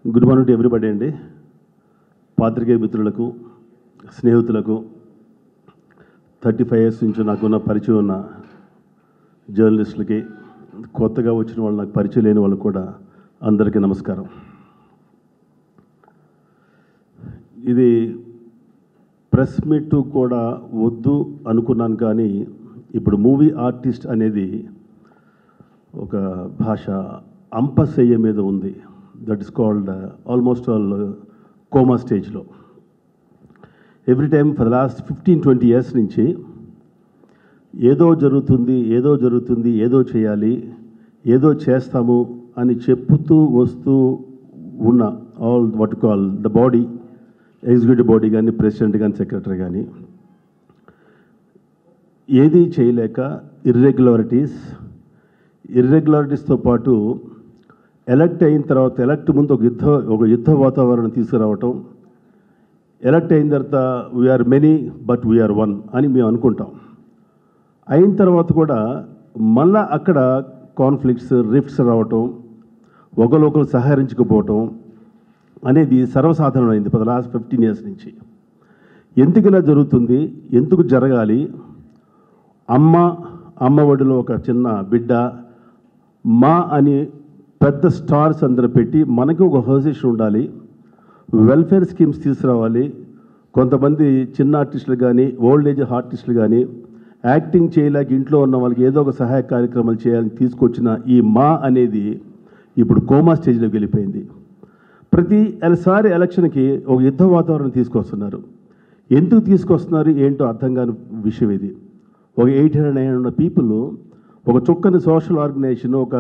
good morning to everybody అండి పాత్రికేయ మిత్రులకు స్నేహితులకు థర్టీ ఫైవ్ ఇయర్స్ నుంచి నాకున్న పరిచయం ఉన్న జర్నలిస్టులకి కొత్తగా వచ్చిన వాళ్ళు నాకు పరిచయం లేని వాళ్ళకు కూడా అందరికీ నమస్కారం ఇది ప్రెస్ మీట్ కూడా వద్దు అనుకున్నాను కానీ ఇప్పుడు మూవీ ఆర్టిస్ట్ అనేది ఒక భాష అంపశయ్య మీద ఉంది that is called almost all coma స్టేజ్లో every time for the last fifteen twenty years నుంచి ఏదో జరుగుతుంది ఏదో జరుగుతుంది ఏదో చేయాలి ఏదో చేస్తాము అని చెప్పుతూ వస్తూ ఉన్న all what call the body executive body కానీ ప్రెసిడెంట్ కానీ సెక్రటరీ కానీ ఏది చేయలేక ఇర్రెగ్యులారిటీస్ ఇర్రెగ్యులారిటీస్తో పాటు ఎలక్ట్ అయిన తర్వాత ఎలక్ట్ ముందు ఒక యుద్ధ ఒక యుద్ధ వాతావరణం తీసుకురావటం ఎలక్ట్ అయిన తర్వాత we are many but we are one అని మేము అనుకుంటాం అయిన తర్వాత కూడా మళ్ళా అక్కడ కాన్ఫ్లిక్ట్స్ రిఫ్ట్స్ రావటం ఒకరికొకరు సహకరించకపోవటం అనేది సర్వసాధారణమైంది ఫర్ లాస్ట్ ఫిఫ్టీన్ ఇయర్స్ నుంచి ఎందుకు ఇలా జరుగుతుంది ఎందుకు జరగాలి అమ్మ అమ్మ ఒడిలో ఒక చిన్న బిడ్డ మా అని పెద్ద స్టార్స్ అందరూ పెట్టి మనకి ఒక హోజేషన్ ఉండాలి వెల్ఫేర్ స్కీమ్స్ తీసుకురావాలి కొంతమంది చిన్న ఆర్టిస్టులు కానీ ఓల్డ్ ఏజ్ ఆర్టిస్టులు కానీ యాక్టింగ్ చేయలేక ఇంట్లో ఉన్న వాళ్ళకి ఏదో ఒక సహాయ కార్యక్రమాలు చేయాలని తీసుకొచ్చిన ఈ మా అనేది ఇప్పుడు కోమా స్టేజ్లోకి వెళ్ళిపోయింది ప్రతి సారి ఎలక్షన్కి ఒక యుద్ధ వాతావరణం తీసుకొస్తున్నారు ఎందుకు తీసుకొస్తున్నారు ఏంటో అర్థం కాని విషయం ఇది ఒక eight hundred nine hundred people ఒక చుక్కని సోషల్ ఆర్గనైజేషన్ ఒక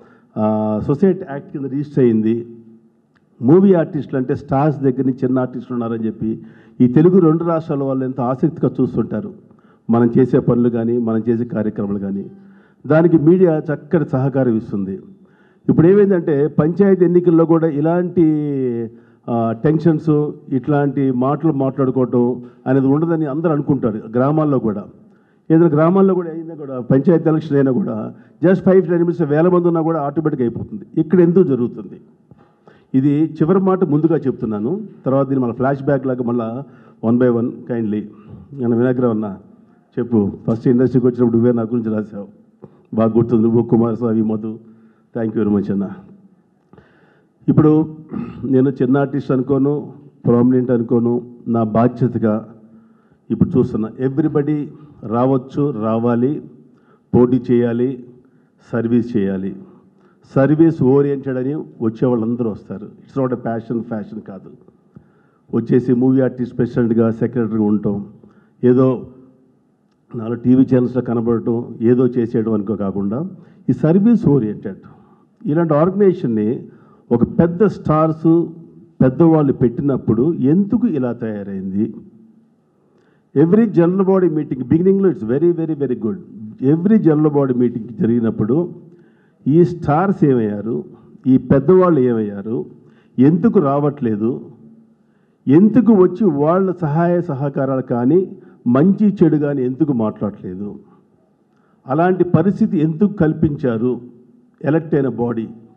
సొసైటీ యాక్ట్ కింద రిజిస్టర్ అయింది మూవీ ఆర్టిస్టులు అంటే స్టార్స్ దగ్గర నుంచి చిన్న ఆర్టిస్టులు ఉన్నారని చెప్పి ఈ తెలుగు రెండు రాష్ట్రాల వాళ్ళు ఎంతో ఆసక్తిగా చూస్తుంటారు మనం చేసే పనులు కానీ మనం చేసే కార్యక్రమాలు కానీ దానికి మీడియా చక్కటి సహకారం ఇస్తుంది ఇప్పుడు ఏమైందంటే పంచాయతీ ఎన్నికల్లో కూడా ఇలాంటి టెన్షన్స్ ఇట్లాంటి మాటలు మాట్లాడుకోవటం అనేది ఉండదని అందరూ అనుకుంటారు గ్రామాల్లో కూడా ఏదైనా గ్రామాల్లో కూడా అయినా కూడా పంచాయతీ ఎలక్షన్ అయినా కూడా జస్ట్ ఫైవ్ టెన్ మినిట్స్ వేల మంది ఉన్నా కూడా ఆటోమేటిక్ అయిపోతుంది ఇక్కడ ఎందుకు జరుగుతుంది ఇది చివరి మాట ముందుగా చెప్తున్నాను తర్వాత దీన్ని మన ఫ్లాష్ బ్యాక్ లాగా మళ్ళీ వన్ బై వన్ కైండ్లీ నేను వినాగ్రహం అన్న చెప్పు ఫస్ట్ ఇండస్ట్రీకి వచ్చినప్పుడు నువ్వే నా గురించి రాసావు బాగా గుర్తుంది నువ్వు Kumaraswamy Madhu thank you very much అన్న ఇప్పుడు నేను చిన్న ఆర్టిస్ట్ అనుకోను ప్రామినెంట్ అనుకోను నా బాధ్యతగా ఇప్పుడు చూస్తున్నా ఎవ్రీబడి రావచ్చు రావాలి పోటీ చేయాలి సర్వీస్ చేయాలి సర్వీస్ ఓరియంటెడ్ అని వచ్చే వాళ్ళందరూ వస్తారు it's not a passion fashion కాదు వచ్చేసి మూవీ ఆర్టిస్ట్ ప్రెసిడెంట్గా సెక్రటరీగా ఉండటం ఏదో నాలుగు టీవీ ఛానల్స్లో కనబడటం ఏదో చేసేయడం అనుకో కాకుండా ఈ సర్వీస్ ఓరియంటెడ్ ఇలాంటి ఆర్గనైజేషన్ని ఒక పెద్ద స్టార్స్ పెద్దవాళ్ళు పెట్టినప్పుడు ఎందుకు ఇలా తయారైంది ఎవ్రీ జనరల్ బాడీ మీటింగ్ బిగినింగ్లో it's very very very good every general body meeting జరిగినప్పుడు ఈ స్టార్స్ ఏమయ్యారు ఈ పెద్దవాళ్ళు ఏమయ్యారు ఎందుకు రావట్లేదు ఎందుకు వచ్చి వాళ్ళ సహాయ సహకారాలు కానీ మంచి చెడు కానీ ఎందుకు మాట్లాడలేదు అలాంటి పరిస్థితి ఎందుకు కల్పించారు ఎలక్ట్ అయిన బాడీ